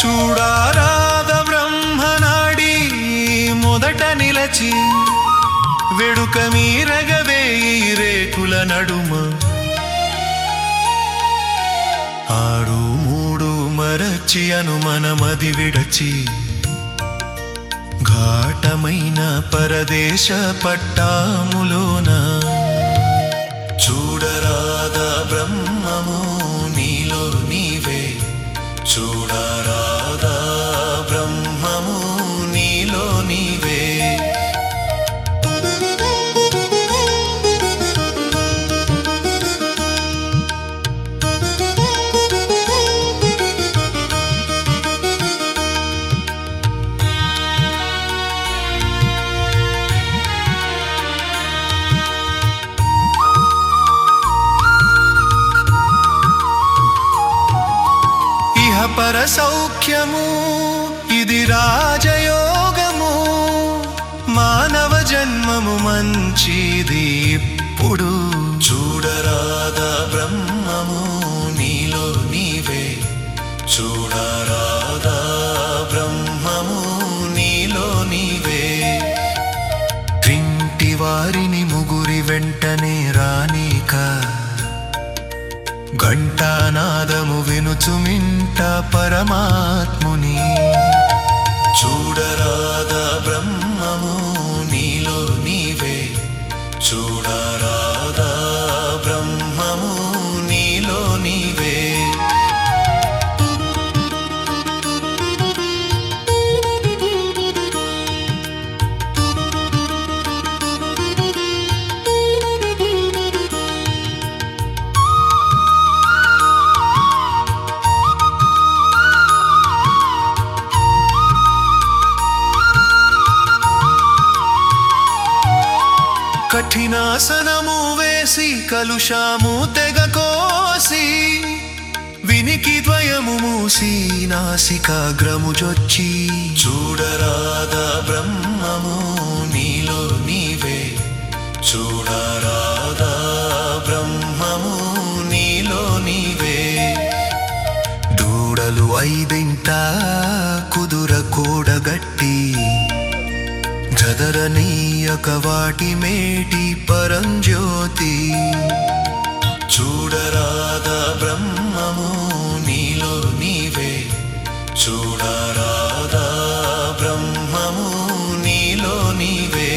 చూడారాద బ్రహ్మనాడి మొదట నిలచి వెడుక మీరగవేయి రేకుల నడుమ ఆడు మూడు మరచి అనుమనమది విడచి ఘాటమైన పరదేశ పట్టాములోన చూడరాదా బ్రహ్మము నీలో నీవే చూడరాదా బ్రహ్మము నీలో నీవే ఇహ పర సౌఖ్యము ఇది రాజయోగము మానవ జన్మము మంచిది ఇప్పుడు చూడరాదా బ్రహ్మము నీలో నీవే చూడరాదా బ్రహ్మము నీలో నీవే వింటి వారిని ముగురి వెంటనే రానీక ఘంటానాదము వినుచుమింట పరమాత్ముని చూడరాదా బ్రహ్మము నీలో నీవే చూడరాదా బ్రహ్మము నీలో నీవే కఠినాసనము వేసి కలుషాము తెగ కోసి వినికి ద్వయము మూసి నాసికాగ్రము జొచ్చి చూడరాదా బ్రహ్మము నీలో నీవే చూడరాదా బ్రహ్మము నీలో నీవే దూడలు ఐదింట కుదుర కూడగట్టి జదరనీయక వాటి మేటి పరంజ్యోతి చూడరాదా బ్రహ్మము నీలో నీవే చూడరాదా బ్రహ్మము నీలో నీవే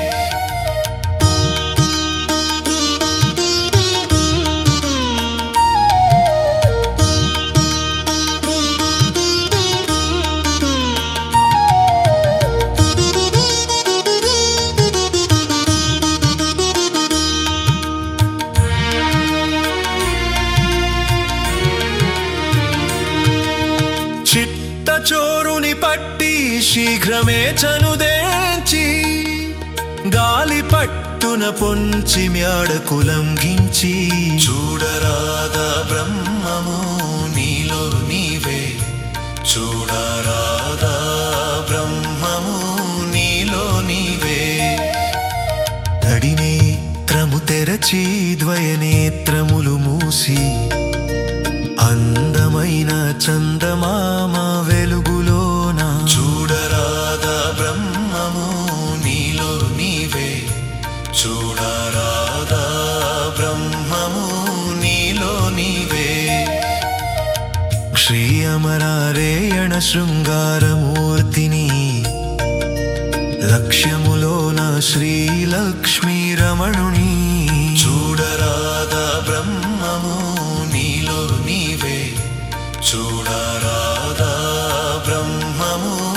చిట్ట చోరుని పట్టి శీఘ్రమే చనుదేంచి గాలి పట్టున పొంచి మ్యాడకు లంఘించి చూడరాదా బ్రహ్మము నీలో నీవే చూడరాదా బ్రహ్మము నీలో నీవే తడినేత్రము తెరచి ద్వయనేత్రములు మూసి అందమైన చందమామ వెలుగులోన చూడరాదా బ్రహ్మము నీలో నీవే చూడరాదా బ్రహ్మము నీలో నీవే శ్రీ అమరారేయణ శృంగారమూర్తిని లక్ష్యములోన శ్రీలక్ష్మీ రమణుని చూడరాదా బ్రహ్మము నీలో నీవే చూడరాదా బ్రహ్మము